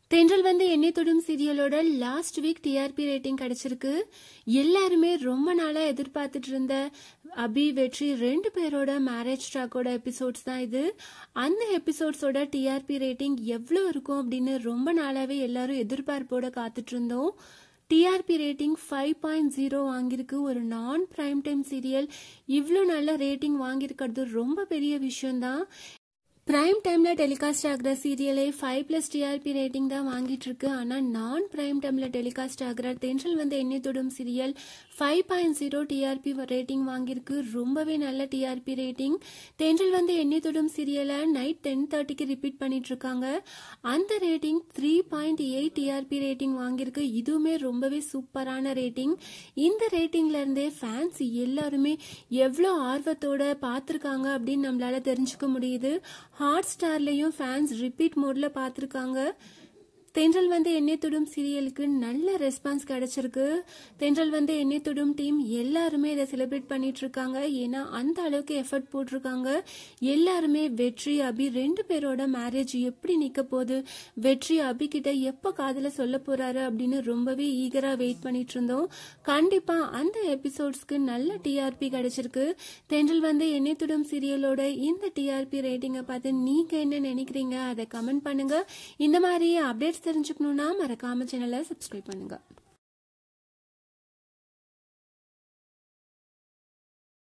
தென்றல் வந்து எண்ணெய் தொடும் சீரியலோட last week TRP rating கிடைச்சிருக்கு எல்லாருமே ரொம்ப நாளா எதிர்பார்த்துட்டு இருந்த அபி வெற்றி ரெண்டு பேரோட மேரேஜ் ட்ராக்கோட எபிசோட்ஸ் தான் இது அந்த எபிசோட்ஸோட டிஆர்பி ரேட்டிங் எவ்வளோ இருக்கும் அப்படின்னு ரொம்ப நாளாவே எல்லாரும் எதிர்பார்ப்போட காத்துட்டு இருந்தோம் TRP rating five point zero வாங்கியிருக்கு ஒரு நான் பிரைம் டைம் சீரியல் இவ்வளோ நல்ல ரேட்டிங் வாங்கியிருக்கிறது ரொம்ப பெரிய விஷயம்தான் பிரைம் டைம்ல டெலிகாஸ்ட் ஆகிற சீரியலே ஃபைவ் பிளஸ் டிஆர்பி ரேட்டிங் தான் வாங்கிட்டு இருக்கு ஆனா நான் பிரைம் டைம்ல டெலிகாஸ்ட் ஆகிற தென்றல் Vandhu Ennai Thodum serial five point zero TRP rating வாங்கியிருக்கு ரொம்பவே நல்ல டிஆர்பி ரேட்டிங் தென்றல் வந்து எண்ணெய் தொடும் சீரியலை நைட் டென் தேர்ட்டிக்கு ரிப்பீட் பண்ணிட்டு இருக்காங்க அந்த rating three point eight TRP rating வாங்கியிருக்கு இதுவுமே ரொம்பவே சூப்பரான ரேட்டிங் இந்த ரேட்டிங்ல இருந்தே ஃபேன்ஸ் எல்லாருமே எவ்வளோ ஆர்வத்தோட பார்த்துருக்காங்க அப்படின்னு நம்மளால தெரிஞ்சுக்க முடியுது ஹாட் ஸ்டார்லையும் ஃபேன்ஸ் ரிப்பீட் மோட்ல பார்த்துருக்காங்க தென்றல் வந்து எண்ணெய் தொடும் சீரியலுக்கு நல்ல ரெஸ்பான்ஸ் கிடைச்சிருக்கு தென்றல் வந்து எண்ணெய் தொடும் டீம் எல்லாருமே இதை செலிப்ரேட் பண்ணிட்டு இருக்காங்க ஏன்னா அந்த அளவுக்கு எஃபர்ட் போட்டிருக்காங்க எல்லாருமே வெற்றி அபி ரெண்டு பேரோட மேரேஜ் எப்படி நிக்க போகுது வெற்றி அபி கிட்ட எப்ப காதல சொல்ல போறாரு அப்படின்னு ரொம்பவே ஈகரா வெயிட் பண்ணிட்டு இருந்தோம் கண்டிப்பா அந்த எபிசோட்ஸ்க்கு நல்ல டிஆர்பி கிடைச்சிருக்கு தென்றல் வந்து எண்ணெய் தொடும் சீரியலோட இந்த டிஆர்பி ரேட்டிங்கை பார்த்து நீங்க என்ன நினைக்கிறீங்க அதை கமெண்ட் பண்ணுங்க இந்த மாதிரி அப்டேட்ஸ் தெரிஞ்சுக்கணும்னா மறக்காம சேனலை சப்ஸ்கிரைப் பண்ணுங்க